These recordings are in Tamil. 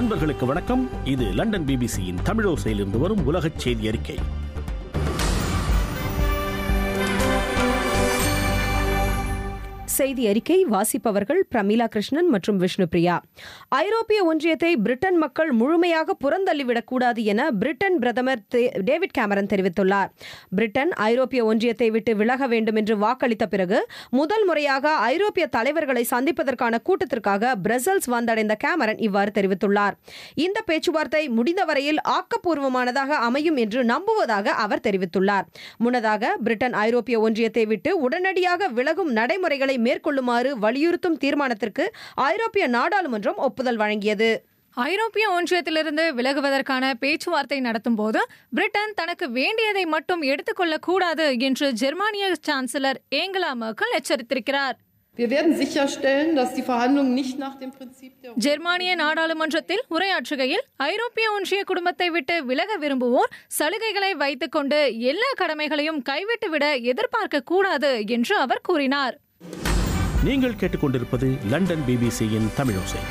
அன்பர்களுக்கு வணக்கம் இது லண்டன் பிபிசியின் தமிழோசையிலிருந்து வரும் உலகச் செய்தி அறிக்கை செய்தி அறிக்கை வாசிப்பவர்கள் பிரமீளா கிருஷ்ணன் மற்றும் விஷ்ணுபிரியா ஐரோப்பிய ஒன்றியத்தை பிரிட்டன் மக்கள் முழுமையாக புறந்தள்ளிவிடக் கூடாது என பிரிட்டன் பிரதமர் தே- டேவிட் கேமரன் தெரிவித்துள்ளார் பிரிட்டன் ஐரோப்பிய ஒன்றியத்தை விட்டு விலக வேண்டும் என்று வாக்களித்த பிறகு முதல் முறையாக ஐரோப்பிய தலைவர்களை சந்திப்பதற்கான கூட்டத்திற்காக பிரசல்ஸ் வந்தடைந்த கேமரன் இவ்வாறு தெரிவித்துள்ளார் இந்த பேச்சுவார்த்தை முடிந்தவரையில் ஆக்கப்பூர்வமானதாக அமையும் என்று நம்புவதாக அவர் தெரிவித்துள்ளார் முன்னதாக பிரிட்டன் ஐரோப்பிய ஒன்றியத்தை விட்டு உடனடியாக விலகும் நடைமுறைகளை மேற்கொள்ளுமாறு வலியுறுத்தும் தீர்மானத்திற்கு ஐரோப்பிய நாடாளுமன்றம் ஒப்புதல் வழங்கியது ஐரோப்பிய ஒன்றியத்திலிருந்து விலகுவதற்கான பேச்சுவார்த்தை நடத்தும் போது பிரிட்டன் தனக்கு வேண்டியதை மட்டும் எடுத்துக்கொள்ளக் கூடாது என்று ஜெர்மானிய சான்சலர் ஏங்கலா மெர்க்கல் எச்சரித்திருக்கிறார் Wir werden sicherstellen, dass die Verhandlungen nicht nach dem Prinzip der ஜெர்மானிய நாடாளுமன்றத்தில் உரையாற்றுகையில் ஐரோப்பிய ஒன்றிய குடும்பத்தை விட்டு விலக விரும்புவோர் சலுகைகளை வைத்துக்கொண்டு எல்லா கடமைகளையும் கைவிட்டுவிட எதிர்பார்க்க கூடாது என்று அவர் கூறினார் நீங்கள் கேட்டுக்கொண்டிருப்பது லண்டன் பிபிசியின் தமிழோசை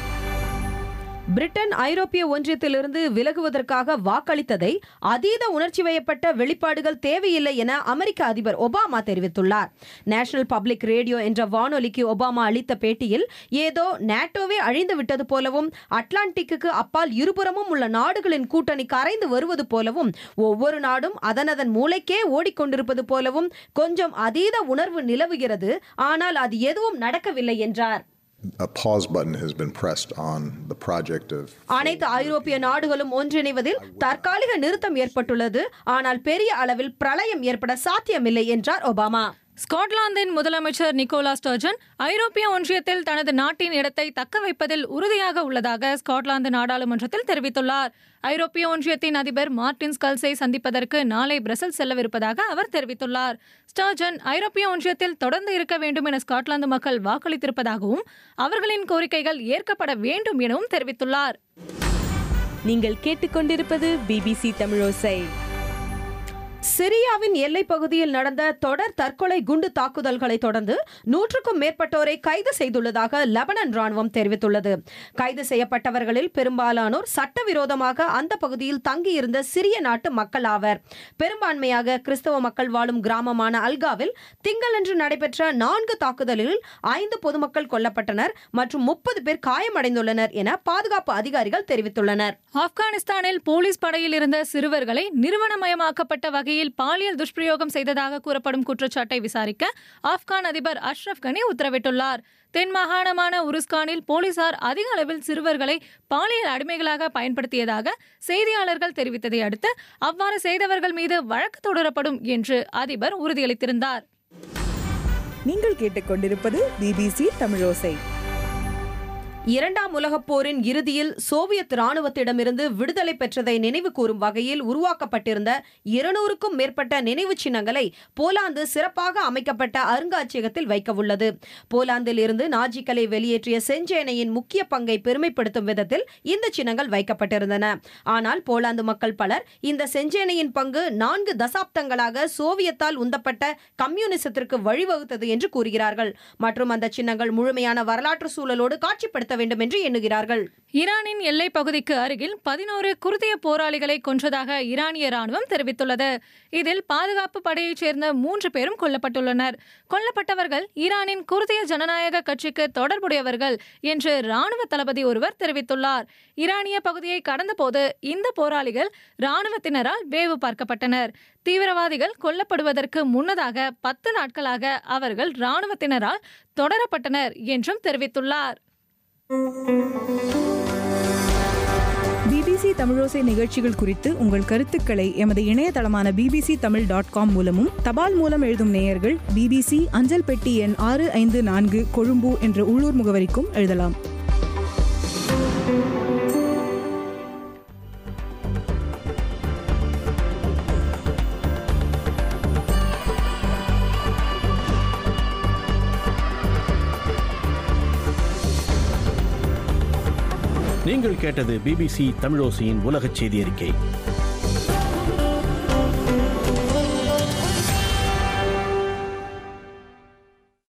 பிரிட்டன் ஐரோப்பிய ஒன்றியத்திலிருந்து விலகுவதற்காக வாக்களித்ததை அதீத உணர்ச்சி வயப்பட்ட வெளிப்பாடுகள் தேவையில்லை என அமெரிக்க அதிபர் ஒபாமா தெரிவித்துள்ளார் நேஷனல் பப்ளிக் ரேடியோ என்ற வானொலிக்கு ஒபாமா அளித்த பேட்டியில் ஏதோ நேட்டோவே அழிந்து விட்டது போலவும் அட்லாண்டிக்கு அப்பால் இருபுறமும் உள்ள நாடுகளின் கூட்டணி கரைந்து வருவது போலவும் ஒவ்வொரு நாடும் அதனதன் மூளைக்கே ஓடிக்கொண்டிருப்பது போலவும் கொஞ்சம் அதீத உணர்வு நிலவுகிறது ஆனால் அது எதுவும் நடக்கவில்லை என்றார் a pause button has been pressed on the project of அனைத்து ஐரோப்பிய நாடுகளும் ஒன்றிணைவதில் தற்காலிக நிறுத்தம் ஏற்பட்டுள்ளது ஆனால் பெரிய அளவில் பிரளயம் ஏற்பட சாத்தியமில்லை என்றார் ஒபாமா ஸ்காட்லாந்தின் முதலமைச்சர் நிக்கோலா ஸ்டர்ஜன் ஐரோப்பிய ஒன்றியத்தில் தனது நாட்டின் இடத்தை தக்க வைப்பதில் உறுதியாக உள்ளதாக ஸ்காட்லாந்து நாடாளுமன்றத்தில் தெரிவித்துள்ளார் ஐரோப்பிய ஒன்றியத்தின் அதிபர் மார்டின் ஸ்கல்ஸை சந்திப்பதற்கு நாளை பிரசல் செல்லவிருப்பதாக அவர் தெரிவித்துள்ளார் ஸ்டர்ஜன் ஐரோப்பிய ஒன்றியத்தில் தொடர்ந்து இருக்க வேண்டும் என ஸ்காட்லாந்து மக்கள் வாக்களித்திருப்பதாகவும் அவர்களின் கோரிக்கைகள் ஏற்கப்பட வேண்டும் எனவும் தெரிவித்துள்ளார் நீங்கள் கேட்டுக்கொண்டிருப்பது பிபிசி தமிழோசை சிரியாவின் எல்லைப் பகுதியில் நடந்த தொடர் தற்கொலை குண்டு தாக்குதல்களை தொடர்ந்து நூற்றுக்கும் மேற்பட்டோரை கைது செய்துள்ளதாக லெபனன் ராணுவம் தெரிவித்துள்ளது கைது செய்யப்பட்டவர்களில் பெரும்பாலானோர் சட்டவிரோதமாக அந்த பகுதியில் தங்கியிருந்த சிறிய நாட்டு மக்கள் ஆவர் பெரும்பான்மையாக கிறிஸ்தவ மக்கள் வாழும் கிராமமான அல்காவில் திங்களன்று நடைபெற்ற நான்கு தாக்குதலில் ஐந்து பொதுமக்கள் கொல்லப்பட்டனர் மற்றும் முப்பது பேர் காயமடைந்துள்ளனர் என பாதுகாப்பு அதிகாரிகள் தெரிவித்துள்ளனர் ஆப்கானிஸ்தானில் போலீஸ் படையில் இருந்த சிறுவர்களை நிறுவனமயமாக்கப்பட்ட வகையில் பாலியல் துஷ்பிரயோகம் செய்ததாக கூறப்படும் குற்றச்சாட்டை விசாரிக்க ஆப்கான் அதிபர் அஷ்ரப் கனி உத்தரவிட்டுள்ளார் தென் மாகாணமான உருஸ்கானில் போலீசார் அதிக அளவில் சிறுவர்களை பாலியல் அடிமைகளாக பயன்படுத்தியதாக செய்தியாளர்கள் தெரிவித்ததை அடுத்து அவ்வாறு செய்தவர்கள் மீது வழக்கு தொடரப்படும் என்று அதிபர் உறுதியளித்திருந்தார் நீங்கள் கேட்டுக்கொண்டிருப்பது பிபிசி தமிழோசை இரண்டாம் உலகப் போரின் இறுதியில் சோவியத் ராணுவத்திடமிருந்து விடுதலை பெற்றதை நினைவு கூறும் வகையில் உருவாக்கப்பட்டிருந்த இருநூறுக்கும் மேற்பட்ட நினைவு சின்னங்களை போலாந்து சிறப்பாக அமைக்கப்பட்ட அருங்காட்சியகத்தில் வைக்கவுள்ளது போலாந்தில் இருந்து நாஜிக்களை வெளியேற்றிய செஞ்சேனையின் முக்கிய பங்கை பெருமைப்படுத்தும் விதத்தில் இந்த சின்னங்கள் வைக்கப்பட்டிருந்தன ஆனால் போலாந்து மக்கள் பலர் இந்த செஞ்சேனையின் பங்கு நான்கு தசாப்தங்களாக சோவியத்தால் உந்தப்பட்ட கம்யூனிசத்திற்கு வழிவகுத்தது என்று கூறுகிறார்கள் மற்றும் அந்த சின்னங்கள் முழுமையான வரலாற்று சூழலோடு காட்சிப்படுத்த வேண்டும் என்று எண்ணுகிறார்கள் ஈரானின் எல்லைப் பகுதிக்கு அருகில் பதினோரு குர்திய போராளிகளை கொன்றதாக ஈரானிய ராணுவம் தெரிவித்துள்ளது இதில் பாதுகாப்பு படையைச் சேர்ந்த மூன்று பேரும் கொல்லப்பட்டுள்ளனர் கொல்லப்பட்டவர்கள் ஈரானின் குர்திய ஜனநாயக கட்சிக்கு தொடர்புடையவர்கள் என்று ராணுவ தளபதி ஒருவர் தெரிவித்துள்ளார் ஈரானிய பகுதியை கடந்தபோது இந்த போராளிகள் ராணுவத்தினரால் வேவு பார்க்கப்பட்டனர் தீவிரவாதிகள் கொல்லப்படுவதற்கு முன்னதாக பத்து நாட்களாக அவர்கள் ராணுவத்தினரால் தொடரப்பட்டனர் என்றும் தெரிவித்துள்ளார் பிபிசி தமிழோசை நிகழ்ச்சிகள் குறித்து உங்கள் கருத்துக்களை எமது இணையதளமான பிபிசி தமிழ் டாட் காம் மூலமும் தபால் மூலம் எழுதும் நேயர்கள் பிபிசி அஞ்சல் பெட்டி எண் ஆறு ஐந்து நான்கு கொழும்பு என்ற உள்ளூர் முகவரிக்கும் எழுதலாம் நீங்கள் கேட்டது பிபிசி தமிழோசையின் உலகச் செய்தி அறிக்கை